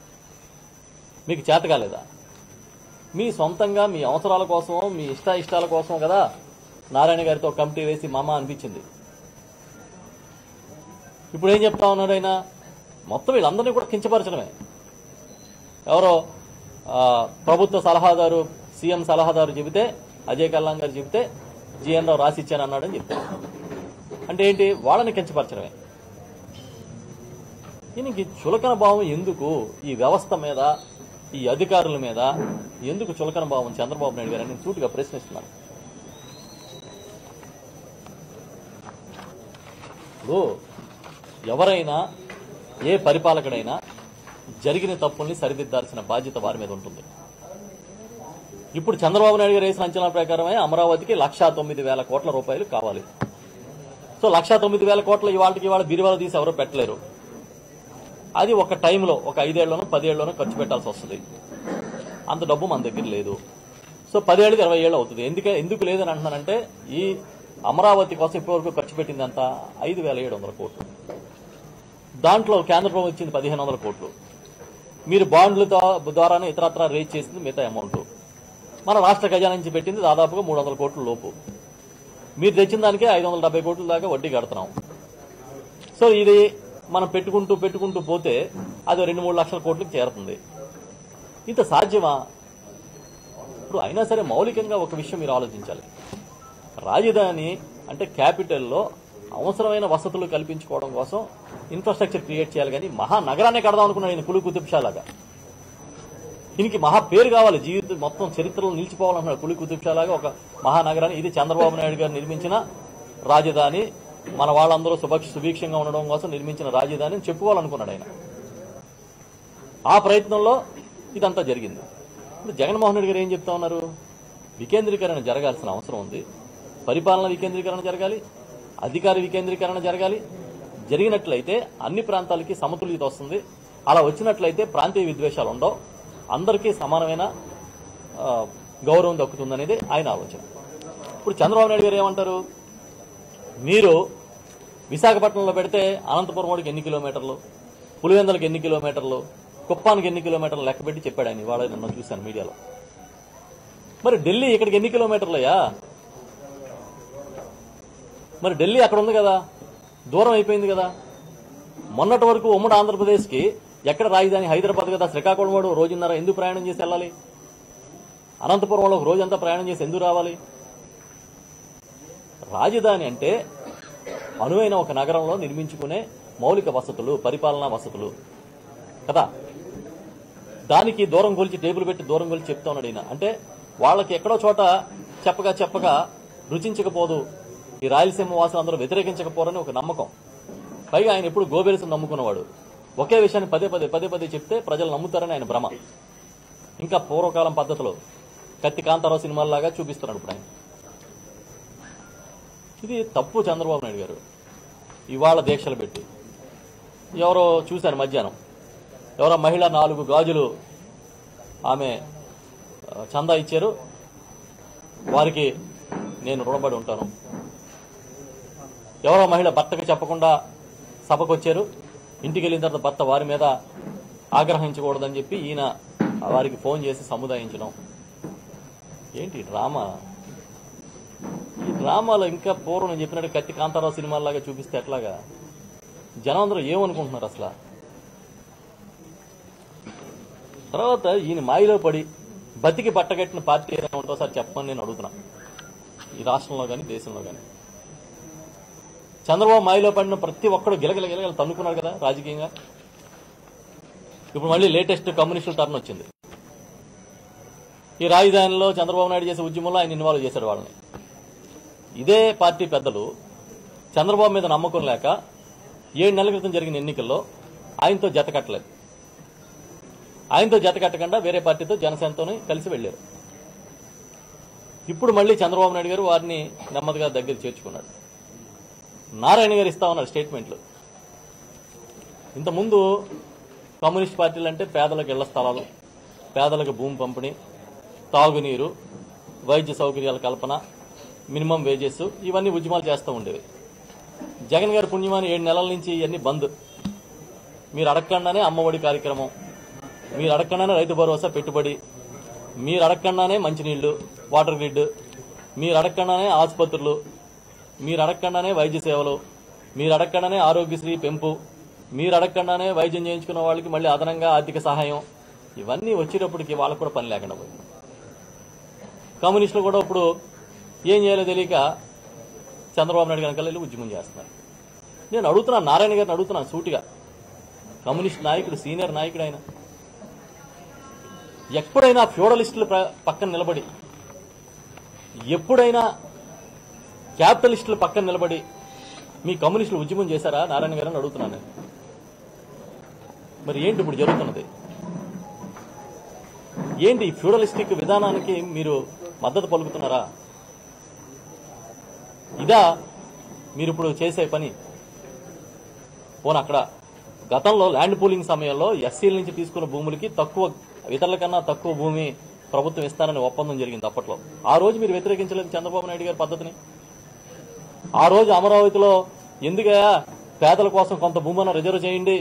మీకు చేత కాలేదా మీ సొంతంగా మీ అవసరాల కోసం మీ ఇష్ట ఇష్టాల కోసం కదా నారాయణ గారితో కమిటీ వేసి మామ అనిపించింది ఇప్పుడు ఏం చెప్తా ఉన్నాడు ఆయన మొత్తం వీళ్ళందరినీ కూడా కించపరచడమే ఎవరో ఆ, ప్రభుత్వ సలహాదారు సీఎం సలహాదారు చెబితే అజయ్ కల్లాం గారు చెబితే జిఎన్ రావు రాసిచ్చాను అన్నాడని చెప్పారు అంటే ఏంటి వాళ్ళని కించపరచడమే దీనికి చులకన భావం ఎందుకు ఈ వ్యవస్థ మీద ఈ అధికారుల మీద ఎందుకు చులకన భావం చంద్రబాబు నాయుడు గారు నేను సూటిగా ప్రశ్నిస్తున్నాను ఇప్పుడు ఎవరైనా ఏ పరిపాలకుడైనా జరిగిన తప్పుల్ని సరిదిద్దాల్సిన బాధ్యత వారి మీద ఉంటుంది ఇప్పుడు చంద్రబాబు నాయుడు గారు వేసిన అంచనా ప్రకారమే అమరావతికి లక్షా తొమ్మిది వేల కోట్ల రూపాయలు కావాలి సో లక్షా తొమ్మిది వేల కోట్ల ఇవాళకి ఇవాళ బీరువాలు తీసి ఎవరో పెట్టలేరు అది ఒక టైంలో ఒక ఐదేళ్లనో పదేళ్లనో ఖర్చు పెట్టాల్సి వస్తుంది అంత డబ్బు మన దగ్గర లేదు సో పదేళ్ళకి ఇరవై ఏళ్ళు అవుతుంది ఎందుకే ఎందుకు లేదని అంటున్నానంటే ఈ అమరావతి కోసం ఇప్పటివరకు ఖర్చు పెట్టింది అంత ఐదు వేల ఏడు వందల కోట్లు దాంట్లో కేంద్ర ప్రభుత్వం ఇచ్చింది పదిహేను వందల కోట్లు మీరు బాండ్లతో ద్వారానే ఇతరత్ర రేజ్ చేసింది మిగతా అమౌంట్ మన రాష్ట్ర ఖజానా నుంచి పెట్టింది దాదాపుగా మూడు వందల కోట్ల లోపు మీరు తెచ్చిన దానికే ఐదు వందల డెబ్బై కోట్ల దాకా వడ్డీ కడుతున్నాం సో ఇది మనం పెట్టుకుంటూ పెట్టుకుంటూ పోతే అది రెండు మూడు లక్షల కోట్లకు చేరుతుంది ఇంత సాధ్యమా ఇప్పుడు అయినా సరే మౌలికంగా ఒక విషయం మీరు ఆలోచించాలి రాజధాని అంటే క్యాపిటల్లో అవసరమైన వసతులు కల్పించుకోవడం కోసం ఇన్ఫ్రాస్ట్రక్చర్ క్రియేట్ చేయాలి కానీ మహానగరాన్ని కడదాం అనుకున్నాడు ఈయన కులు కుతుబ్షాలాగా దీనికి మహా పేరు కావాలి జీవితం మొత్తం చరిత్రలో నిలిచిపోవాలన్నాడు కులి కుతుబ్షాలాగా ఒక మహానగరాన్ని ఇది చంద్రబాబు నాయుడు గారు నిర్మించిన రాజధాని మన వాళ్ళందరూ సుభక్ష సుభిక్షంగా ఉండడం కోసం నిర్మించిన రాజధాని అని చెప్పుకోవాలనుకున్నాడు ఆయన ఆ ప్రయత్నంలో ఇదంతా జరిగింది ఇప్పుడు జగన్మోహన్ రెడ్డి గారు ఏం చెప్తా ఉన్నారు వికేంద్రీకరణ జరగాల్సిన అవసరం ఉంది పరిపాలన వికేంద్రీకరణ జరగాలి అధికార వికేంద్రీకరణ జరగాలి జరిగినట్లయితే అన్ని ప్రాంతాలకి సమతుల్యత వస్తుంది అలా వచ్చినట్లయితే ప్రాంతీయ విద్వేషాలు ఉండవు అందరికీ సమానమైన ఆ, గౌరవం దక్కుతుందనేది ఆయన ఆలోచన ఇప్పుడు చంద్రబాబు నాయుడు గారు ఏమంటారు మీరు విశాఖపట్నంలో పెడితే అనంతపురం వాడికి ఎన్ని కిలోమీటర్లు పులివెందలకు ఎన్ని కిలోమీటర్లు కుప్పానికి ఎన్ని కిలోమీటర్లు లెక్క పెట్టి చెప్పాడు ఆయన ఇవాళ నిన్న చూశాను మీడియాలో మరి ఢిల్లీ ఇక్కడికి ఎన్ని కిలోమీటర్లయ్యా మరి ఢిల్లీ అక్కడ ఉంది కదా దూరం అయిపోయింది కదా మొన్నటి వరకు ఉమ్మడి ఆంధ్రప్రదేశ్కి ఎక్కడ రాజధాని హైదరాబాద్ కదా శ్రీకాకుళం వాడు రోజున్నర ఎందుకు ప్రయాణం చేసి వెళ్ళాలి అనంతపురంలో ఒక రోజంతా ప్రయాణం చేసి ఎందుకు రావాలి రాజధాని అంటే అనువైన ఒక నగరంలో నిర్మించుకునే మౌలిక వసతులు పరిపాలనా వసతులు కదా దానికి దూరం కొలిచి టేబుల్ పెట్టి దూరం కొలిచి చెప్తా ఉన్నాడు ఈయన అంటే వాళ్ళకి ఎక్కడో చోట చెప్పగా చెప్పగా రుచించకపోదు ఈ రాయలసీమ వాసులు అందరూ వ్యతిరేకించకపోరని ఒక నమ్మకం పైగా ఆయన ఎప్పుడు గోబెల్స్ నమ్ముకున్నవాడు ఒకే విషయాన్ని పదే పదే పదే పదే చెప్తే ప్రజలు నమ్ముతారని ఆయన భ్రమ ఇంకా పూర్వకాలం పద్ధతిలో కత్తి కాంతారావు సినిమాల్లాగా చూపిస్తున్నాడు ఇప్పుడు ఆయన ఇది తప్పు చంద్రబాబు నాయుడు గారు ఇవాళ దీక్షలు పెట్టి ఎవరో చూశాను మధ్యాహ్నం ఎవరో మహిళ నాలుగు గాజులు ఆమె ఆ, చందా ఇచ్చారు వారికి నేను రుణపడి ఉంటాను ఎవరో మహిళ భర్తకు చెప్పకుండా సభకు వచ్చారు ఇంటికి వెళ్ళిన తర్వాత భర్త వారి మీద ఆగ్రహించకూడదని చెప్పి ఈయన వారికి ఫోన్ చేసి సముదాయించడం ఏంటి డ్రామా ఈ డ్రామాలో ఇంకా పూర్వం నేను చెప్పినట్టు కత్తి కాంతారావు సినిమాలాగా చూపిస్తే ఎట్లాగా జనం అందరూ ఏమనుకుంటున్నారు అసలు తర్వాత ఈయన మాయలో పడి బతికి బట్టగట్టిన పార్టీ ఏదైనా ఉంటుందో సార్ చెప్పమని నేను అడుగుతున్నా ఈ రాష్ట్రంలో కానీ దేశంలో కానీ చంద్రబాబు మాయలో పడిన ప్రతి ఒక్కడు గిలగిల గిలగల తన్నుకున్నాడు కదా రాజకీయంగా ఇప్పుడు మళ్ళీ లేటెస్ట్ కమ్యూనిస్టుల టర్న్ వచ్చింది ఈ రాజధానిలో చంద్రబాబు నాయుడు చేసే ఉద్యమంలో ఆయన ఇన్వాల్వ్ చేశాడు వాళ్ళని ఇదే పార్టీ పెద్దలు చంద్రబాబు మీద నమ్మకం లేక ఏడు నెలల క్రితం జరిగిన ఎన్నికల్లో ఆయనతో జత కట్టలేదు ఆయనతో జత కట్టకుండా వేరే పార్టీతో జనసేనతోనే కలిసి వెళ్లారు ఇప్పుడు మళ్ళీ చంద్రబాబు నాయుడు గారు వారిని నెమ్మదిగా దగ్గర చేర్చుకున్నాడు నారాయణ గారు ఇస్తా ఉన్నారు స్టేట్మెంట్లు ఇంతకుముందు కమ్యూనిస్ట్ పార్టీలు అంటే పేదలకు ఇళ్ల స్థలాలు పేదలకు భూమి పంపిణీ తాగునీరు వైద్య సౌకర్యాల కల్పన మినిమం వేజెస్ ఇవన్నీ ఉద్యమాలు చేస్తూ ఉండేవి జగన్ గారి పుణ్యమాని ఏడు నెలల నుంచి ఇవన్నీ బంద్ మీరు అడగకుండానే అమ్మఒడి కార్యక్రమం మీరు అడగకుండానే రైతు భరోసా పెట్టుబడి మీరు అడగకుండానే మంచినీళ్లు వాటర్ గ్రిడ్ మీరు అడగకుండానే ఆసుపత్రులు మీరు అడగకుండానే వైద్య సేవలు మీరు అడగకుండానే ఆరోగ్యశ్రీ పెంపు మీరు అడగకుండానే వైద్యం చేయించుకున్న వాళ్ళకి మళ్ళీ అదనంగా ఆర్థిక సహాయం ఇవన్నీ వచ్చేటప్పటికి వాళ్ళకు కూడా పని లేకుండా పోయింది కమ్యూనిస్టులు కూడా ఇప్పుడు ఏం చేయాలో తెలియక చంద్రబాబు నాయుడు కనుక వెళ్ళి ఉద్యమం చేస్తున్నారు నేను అడుగుతున్నాను నారాయణ గారిని అడుగుతున్నాను సూటిగా కమ్యూనిస్ట్ నాయకుడు సీనియర్ నాయకుడు ఆయన ఎప్పుడైనా ఫ్యూడలిస్టుల ప్ర- పక్కన నిలబడి ఎప్పుడైనా క్యాపిటలిస్టుల పక్కన నిలబడి మీ కమ్యూనిస్టులు ఉద్యమం చేశారా నారాయణ గారని అడుగుతున్నాను నేను మరి ఏంటి ఇప్పుడు జరుగుతున్నది ఏంటి ఈ ఫ్యూడలిస్టిక్ విధానానికి మీరు మద్దతు పలుకుతున్నారా ఇదా మీరు ఇప్పుడు చేసే పని పోను అక్కడ గతంలో ల్యాండ్ పూలింగ్ సమయంలో ఎస్సీల నుంచి తీసుకున్న భూములకి తక్కువ ఇతరుల కన్నా తక్కువ భూమి ప్రభుత్వం ఇస్తానని ఒప్పందం జరిగింది అప్పట్లో ఆ రోజు మీరు వ్యతిరేకించలేదు చంద్రబాబు నాయుడు గారి పద్ధతిని ఆ రోజు అమరావతిలో ఎందుకయ్యా పేదల కోసం కొంత భూమన రిజర్వ్ చేయండి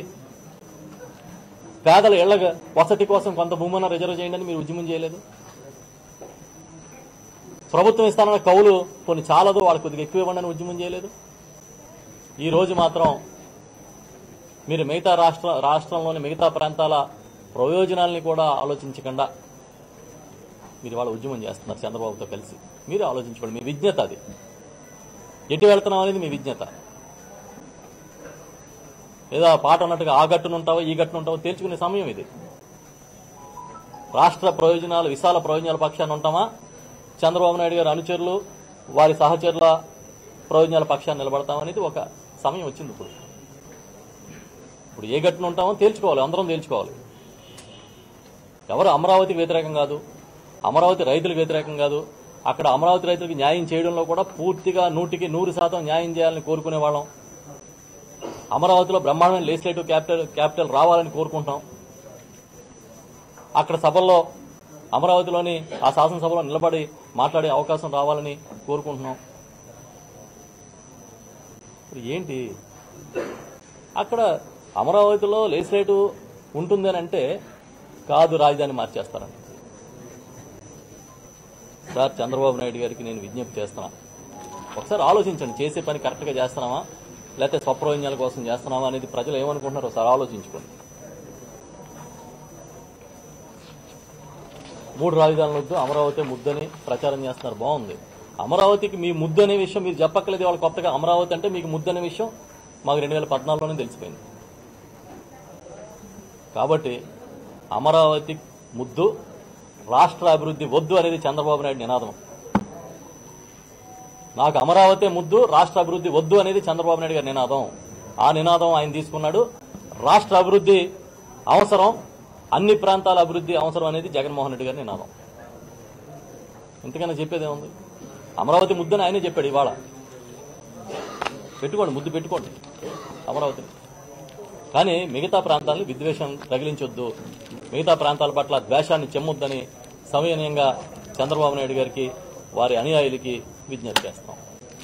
పేదల ఇళ్ల వసతి కోసం కొంత భూమన రిజర్వ్ చేయండి అని మీరు ఉద్యమం చేయలేదు ప్రభుత్వం ఇస్తానన్న కౌలు కొన్ని చాలదు వాళ్ళకి కొద్దిగా ఎక్కువ ఇవ్వండి అని ఉద్యమం చేయలేదు ఈ రోజు మాత్రం మీరు మిగతా రాష్ట్ర రాష్ట్రంలోని మిగతా ప్రాంతాల ప్రయోజనాల్ని కూడా ఆలోచించకుండా మీరు వాళ్ళ ఉద్యమం చేస్తున్నారు చంద్రబాబుతో కలిసి మీరు ఆలోచించుకోండి మీ విజ్ఞత అది ఎటు వెళ్తున్నాం అనేది మీ విజ్ఞత ఏదో ఆ పాట అన్నట్టుగా ఆ గట్టును ఉంటావో ఈ గట్టును ఉంటావో తేల్చుకునే సమయం ఇది రాష్ట్ర ప్రయోజనాలు విశాల ప్రయోజనాల పక్షాన ఉంటామా చంద్రబాబు నాయుడు గారి అనుచరులు వారి సహచరుల ప్రయోజనాల పక్షాన్ని నిలబడతామనేది ఒక సమయం వచ్చింది ఇప్పుడు ఇప్పుడు ఏ గట్టున ఉంటామో తేల్చుకోవాలి అందరం తేల్చుకోవాలి ఎవరు అమరావతికి వ్యతిరేకం కాదు అమరావతి రైతులకు వ్యతిరేకం కాదు అక్కడ అమరావతి రైతులకు న్యాయం చేయడంలో కూడా పూర్తిగా నూటికి నూరు శాతం న్యాయం చేయాలని కోరుకునే వాళ్ళం అమరావతిలో బ్రహ్మాండమైన లెజిస్లేటివ్ క్యాపిటల్ క్యాపిటల్ రావాలని కోరుకుంటాం అక్కడ సభల్లో అమరావతిలోని ఆ శాసనసభలో నిలబడి మాట్లాడే అవకాశం రావాలని కోరుకుంటున్నాం ఇప్పుడు ఏంటి అక్కడ అమరావతిలో లెజిస్లేటివ్ ఉంటుంది అని అంటే కాదు రాజధాని మార్చేస్తారని సార్ చంద్రబాబు నాయుడు గారికి నేను విజ్ఞప్తి చేస్తున్నా ఒకసారి ఆలోచించండి చేసే పని కరెక్ట్గా చేస్తున్నామా లేకపోతే స్వప్రయోజనాల కోసం చేస్తున్నామా అనేది ప్రజలు ఏమనుకుంటున్నారో ఒకసారి ఆలోచించుకోండి మూడు రాజధానులు వద్దు అమరావతి ముద్దని ప్రచారం చేస్తున్నారు బాగుంది అమరావతికి మీ ముద్దు అనే విషయం మీరు చెప్పక్కలేదు వాళ్ళు కొత్తగా అమరావతి అంటే మీకు ముద్దు అనే విషయం మాకు రెండు వేల పద్నాలుగులోనే తెలిసిపోయింది కాబట్టి అమరావతి ముద్దు రాష్ట్ర అభివృద్ధి వద్దు అనేది చంద్రబాబు నాయుడు నినాదం నాకు అమరావతి ముద్దు రాష్ట్ర అభివృద్ధి వద్దు అనేది చంద్రబాబు నాయుడు గారి నినాదం ఆ నినాదం ఆయన తీసుకున్నాడు రాష్ట్ర అభివృద్ధి అవసరం అన్ని ప్రాంతాల అభివృద్ధి అవసరం అనేది జగన్మోహన్ రెడ్డి గారి నినాదం ఇంతకన్నా చెప్పేది ఏముంది అమరావతి ముద్దని ఆయనే చెప్పాడు ఇవాళ పెట్టుకోండి ముద్దు పెట్టుకోండి అమరావతిని కానీ మిగతా ప్రాంతాలను విద్వేషం తగిలించొద్దు మిగతా ప్రాంతాల పట్ల ద్వేషాన్ని చెమ్మొద్దని సమయనీయంగా చంద్రబాబు నాయుడు గారికి వారి అనుయాయులకి విజ్ఞప్తి చేస్తాం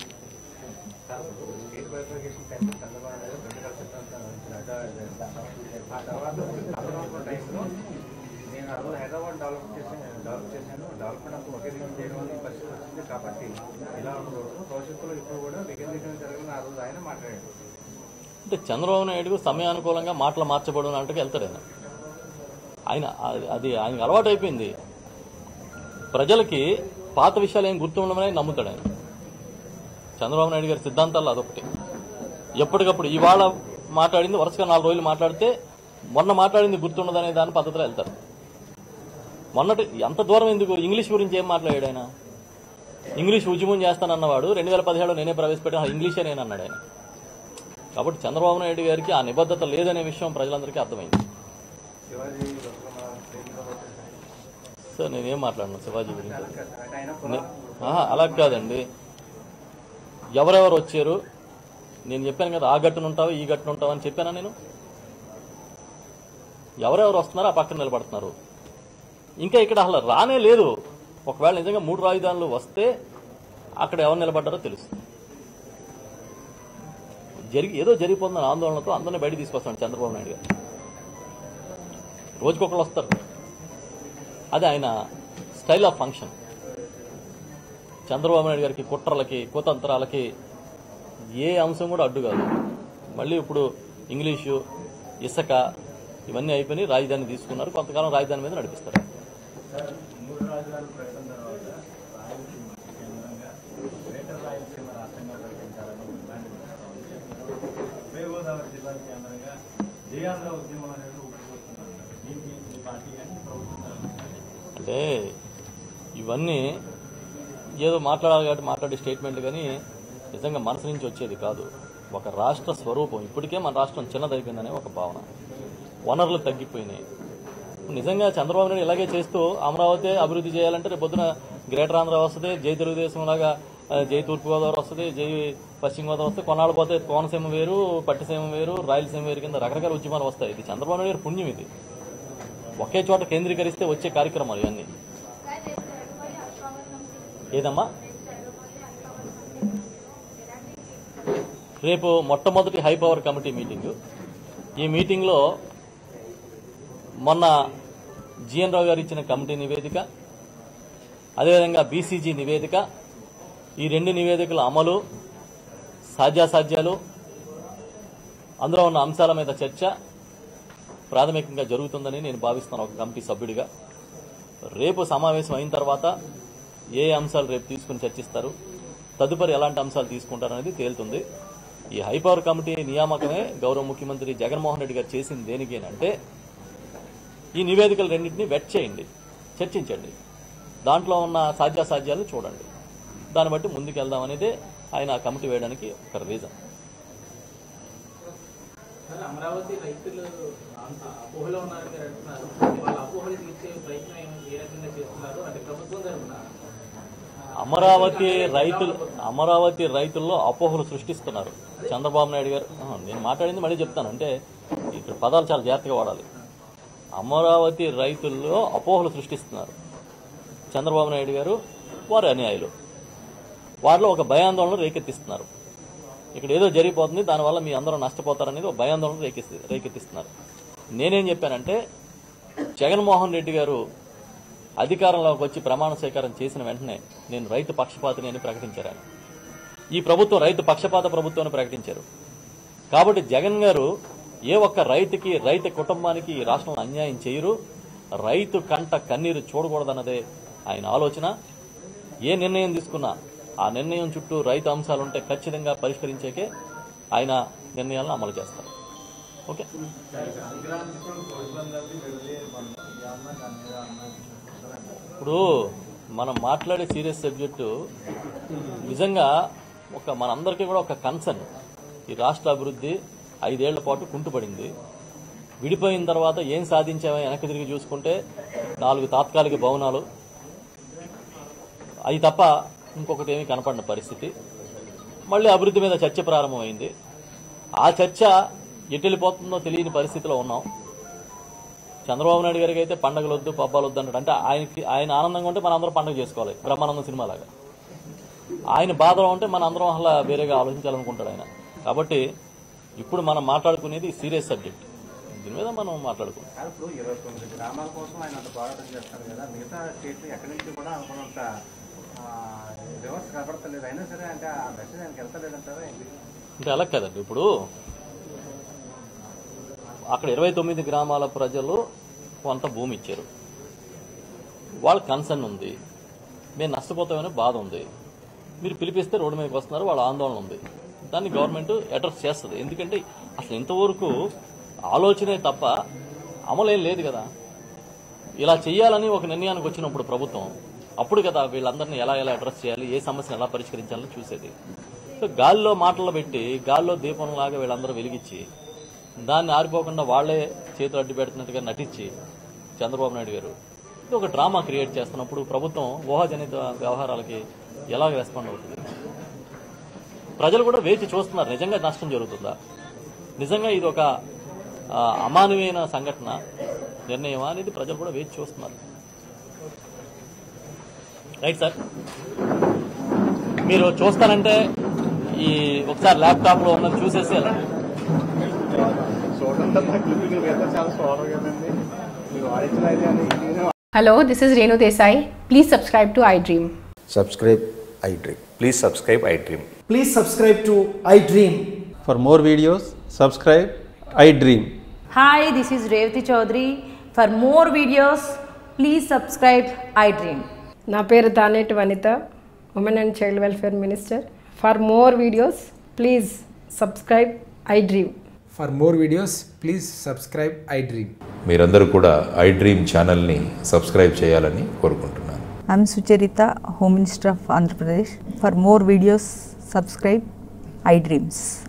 ఆ తర్వాత అప్పుడు టైంలో నేను ఆ రోజు హైదరాబాద్ డెవలప్ చేశాను డెవలప్ చేశాను డెవలప్మెంట్ అంతా ఒకే దిగులు చేయడం వల్ల ఈ పరిస్థితి వచ్చింది కాబట్టి ఇలా ఉండకూడదు భవిష్యత్తులో ఇప్పుడు కూడా వికేంద్రీకరణ జరగాలని ఆ రోజు ఆయన మాట్లాడాడు
అంటే చంద్రబాబు నాయుడు సమయానుకూలంగా మాటలు మార్చబడిన అంటూ వెళ్తాడు ఆయన ఆయన అది- అది ఆయనకు అలవాటు అయిపోయింది ప్రజలకి పాత విషయాలు ఏం గుర్తు ఉండమని నమ్ముతాడు ఆయన చంద్రబాబు నాయుడు గారి సిద్ధాంతాల్లో అదొకటి ఎప్పటికప్పుడు ఇవాళ మాట్లాడింది వరుసగా నాలుగు రోజులు మాట్లాడితే మొన్న మాట్లాడింది గుర్తుండదనే దాని పద్ధతిలో వెళ్తారు మొన్నటి ఎంత దూరం ఎందుకు ఇంగ్లీష్ గురించి ఏం మాట్లాడాడు ఆయన ఇంగ్లీష్ ఉద్యమం చేస్తానన్నవాడు రెండు వేల పదిహేడు నేనే ప్రవేశపెట్టాను ఆ ఇంగ్లీషే నేను అన్నాడు ఆయన కాబట్టి చంద్రబాబు నాయుడు గారికి ఆ నిబద్ధత లేదనే విషయం ప్రజలందరికీ అర్థమైంది
శివాజీ బతుకమ్మ ట్రైన్లో వచ్చేసారు
సార్ నేనేం మాట్లాడను శివాజీ గురించి
అంటే ఆయన
నే- ఆహా, అలా కాదండి ఎవరెవరు వచ్చారు నేను చెప్పాను కదా ఆ గట్టున ఉంటావు ఈ గట్టున ఉంటావు అని చెప్పానా నేను ఎవరెవరు వస్తున్నారో ఆ పక్కన నిలబడుతున్నారు ఇంకా ఇక్కడ అసలు రానే లేదు ఒకవేళ నిజంగా మూడు రాజధానులు వస్తే అక్కడ ఎవరు నిలబడ్డారో తెలుస్తుంది జరిగి ఏదో జరిగిపోతున్న ఆందోళనతో అందరినీ బయట తీసుకొస్తాడు చంద్రబాబు నాయుడు గారు రోజుకొకరు వస్తారు అది ఆయన style of function Chandrababu Naidu గారికి కుట్రలకి కుతంత్రాలకి ఏ అంశం కూడా అడ్డు కాదు మళ్ళీ ఇప్పుడు ఇంగ్లీషు ఇసుక ఇవన్నీ అయిపోయి రాజధాని తీసుకున్నారు కొంతకాలం రాజధాని మీద నడిపిస్తారు
మూడు రాజధానుల ప్రకటన తర్వాత రాయలసీమ కేంద్రంగా గ్రేటర్ రాయలసీమ రాష్ట్రంగా ప్రకటించాలని డిమాండ్ చేస్తాం ఉభయ గోదావరి జిల్లా కేంద్రంగా జయాంధ్ర ఉద్యమం అనేది ఊపిపోతున్నారు దీనికి మీ పార్టీ కానీ ప్రభుత్వం కానీ
అంటే ఇవన్నీ ఏదో మాట్లాడాలి కాబట్టి మాట్లాడే స్టేట్మెంట్ కానీ నిజంగా మనసు నుంచి వచ్చేది కాదు ఒక రాష్ట్ర స్వరూపం ఇప్పటికే మన రాష్ట్రం చిన్నదైపోయిందనే ఒక భావన వనరులు తగ్గిపోయినాయి నిజంగా చంద్రబాబు నాయుడు ఇలాగే చేస్తూ అమరావతి అభివృద్ధి చేయాలంటే రేపు పొద్దున గ్రేటర్ ఆంధ్ర వస్తుంది జై తెలుగుదేశం లాగా ఆ, జై తూర్పుగోదావరి వస్తుంది జై పశ్చిమ గోదావరి వస్తుంది కొన్నాళ్ళు పోతే కోనసీమ వేరు పట్టిసీమ వేరు రాయలసీమ వేరు కింద రకరకాల ఉద్యమాలు వస్తాయి ఇది చంద్రబాబు నాయుడు గారి పుణ్యం ఇది ఒకే చోట కేంద్రీకరిస్తే వచ్చే కార్యక్రమాలు ఇవన్నీ ఏదమ్మా రేపు మొట్టమొదటి హై పవర్ కమిటీ మీటింగ్ ఈ మీటింగ్లో మొన్న జిఎన్ రావు గారు ఇచ్చిన కమిటీ నివేదిక అదేవిధంగా బీసీజీ నివేదిక ఈ రెండు నివేదికల అమలు సాధ్యాసాధ్యాలు అందులో ఉన్న అంశాల మీద చర్చ ప్రాథమికంగా జరుగుతుందని నేను భావిస్తున్నాను ఒక కమిటీ సభ్యుడిగా రేపు సమావేశం అయిన తర్వాత ఏ అంశాలు రేపు తీసుకుని చర్చిస్తారు తదుపరి ఎలాంటి అంశాలు తీసుకుంటారనేది తేలుతుంది ఈ హైపవర్ కమిటీ నియామకమే గౌరవ ముఖ్యమంత్రి జగన్మోహన్ రెడ్డి గారు చేసింది దేనికి అని అంటే ఈ నివేదికలు రెండింటినీ వెట్ చేయండి చర్చించండి దాంట్లో ఉన్న సాధ్యాసాధ్యాలను చూడండి దాన్ని బట్టి ముందుకు వెళ్దాం అనేది ఆయన ఆ కమిటీ వేయడానికి ఒక రీజన్
సార్, అమరావతి రైతులు అంత అపోహలో ఉన్నారని మీరు అంటున్నారు వాళ్ళ అపోహలు తీర్చే ప్రయత్నం ఏం- ఏ రకంగా చేస్తున్నారు అంటే ప్రభుత్వం తరఫున
అమరావతి రైతులు అమరావతి రైతుల్లో అపోహలు సృష్టిస్తున్నారు చంద్రబాబు నాయుడు గారు ఆ, నేను మాట్లాడింది మళ్ళీ చెప్తాను అంటే ఇక్కడ పదాలు చాలా జాగ్రత్తగా వాడాలి అమరావతి రైతుల్లో అపోహలు సృష్టిస్తున్నారు చంద్రబాబు నాయుడు గారు వారి అనుయాయులు వారిలో ఒక భయాందోళన రేకెత్తిస్తున్నారు ఇక్కడ ఏదో జరిగిపోతుంది దానివల్ల మీ అందరూ నష్టపోతారనేది ఒక భయాందోళన రేకెత్తి రేకెత్తిస్తున్నారు నేనేం చెప్పానంటే జగన్మోహన్ రెడ్డి గారు అధికారంలోకి వచ్చి ప్రమాణ స్వీకారం చేసిన వెంటనే నేను రైతు పక్షపాతిని అని ప్రకటించారు ఆయన. ఈ ప్రభుత్వం రైతు పక్షపాత ప్రభుత్వం అని ప్రకటించారు కాబట్టి జగన్ గారు ఏ ఒక్క రైతుకి రైతు కుటుంబానికి ఈ రాష్ట్రంలో అన్యాయం చేయరు రైతు కంట కన్నీరు చూడకూడదన్నదే ఆయన ఆలోచన ఏ నిర్ణయం తీసుకున్నా ఆ నిర్ణయం చుట్టూ రైతు అంశాలు ఉంటే ఖచ్చితంగా పరిష్కరించేకే ఆయన నిర్ణయాలను అమలు చేస్తారు ఓకే ఇప్పుడు మనం మాట్లాడే సీరియస్ సబ్జెక్టు నిజంగా ఒక మనందరికీ కూడా ఒక కన్సర్న్ ఈ రాష్ట్ర అభివృద్ధి ఐదేళ్ల పాటు కుంటుపడింది విడిపోయిన తర్వాత ఏం సాధించామో వెనక్కి తిరిగి చూసుకుంటే నాలుగు తాత్కాలిక భవనాలు అవి తప్ప ఇంకొకటి ఏమీ కనపడిన పరిస్థితి మళ్ళీ అభివృద్ధి మీద చర్చ ప్రారంభమైంది ఆ చర్చ ఎటు వెళ్ళిపోతుందో తెలియని పరిస్థితిలో ఉన్నాం చంద్రబాబు నాయుడు గారికి అయితే పండగలు వద్దు పబ్బాలు వద్దు అంటాడు అంటే ఆయనకి ఆయన ఆనందంగా ఉంటే మన అందరం పండుగ చేసుకోవాలి బ్రహ్మానందం సినిమా లాగా ఆయన బాధలో ఉంటే మన అందరం అసలు వేరేగా ఆలోచించాలనుకుంటాడు ఆయన కాబట్టి ఇప్పుడు మనం మాట్లాడుకునేది సీరియస్ సబ్జెక్ట్ దీని మీద మనం మాట్లాడుకుంటాం
కాదు, ఇప్పుడు ఇరవై తొమ్మిది గ్రామాల కోసం ఆయన అంత పోరాటం చేస్తారు కదా మిగతా స్టేట్లు ఎక్కడి నుంచి కూడా అనుకున్నంత రివర్స్ కనపడతలేదు అయినా సరే అంటే ఆ మెసేజ్ ఆయనకి వెళ్తలేదంటారా ఏంటి
అంటే అలా కదండి ఇప్పుడు అక్కడ ఇరవై తొమ్మిది గ్రామాల ప్రజలు కొంత భూమి ఇచ్చారు వాళ్ళ కన్సర్న్ ఉంది మేము నష్టపోతామనే బాధ ఉంది మీరు పిలిపిస్తే రోడ్డు మీదకి వస్తున్నారు వాళ్ళ ఆందోళన ఉంది దాన్ని గవర్నమెంట్ అడ్రస్ చేస్తుంది ఎందుకంటే అసలు ఇంతవరకు ఆలోచనే తప్ప అమలేం లేదు కదా ఇలా చేయాలని ఒక నిర్ణయానికి వచ్చినప్పుడు ప్రభుత్వం అప్పుడు కదా వీళ్ళందరినీ ఎలా ఎలా అడ్రస్ చేయాలి ఏ సమస్యను ఎలా పరిష్కరించాలని చూసేది సో గాల్లో మాటలు పెట్టి గాల్లో దీపంలాగా వీళ్ళందరూ వెలిగించి దాన్ని ఆరిపోకుండా వాళ్లే చేతులు అడ్డు పెడుతున్నట్టుగా నటించి చంద్రబాబు నాయుడు గారు ఇది ఒక డ్రామా క్రియేట్ చేస్తున్నప్పుడు ప్రభుత్వం ఊహాజనిత వ్యవహారాలకి ఎలా రెస్పాండ్ అవుతుంది ప్రజలు కూడా వేచి చూస్తున్నారు నిజంగా నష్టం జరుగుతుందా నిజంగా ఇది ఒక ఆ, అమానవీయమైన సంఘటన నిర్ణయమా అనేది ప్రజలు కూడా వేచి చూస్తున్నారు రైట్ సార్ మీరు చూస్తానంటే ఈ ఒకసారి ల్యాప్టాప్ లో ఉన్నది చూసేసి వెళ్ళండి
చూడండి క్లిప్పింగ్ అయితే చాలా సోదరు కదండి మీరు వాడించిన ఐడియా నేను
Hello, this is Renu Desai. Please subscribe to iDream.
subscribe iDream. Please subscribe iDream.
Please subscribe to iDream.
For more videos, subscribe iDream.
Hi, this is Revati Chaudhary. For more videos, please subscribe iDream.
నా పేరు Taneti Vanitha women and child welfare minister for more videos please subscribe iDream
For more videos, please subscribe iDream.
మీరందరూ కూడా iDream ఛానల్ని subscribe చేయాలని కోరుకుంటున్నాను
I'm Sucharita, Home Minister of Andhra Pradesh. For more videos, subscribe iDreams.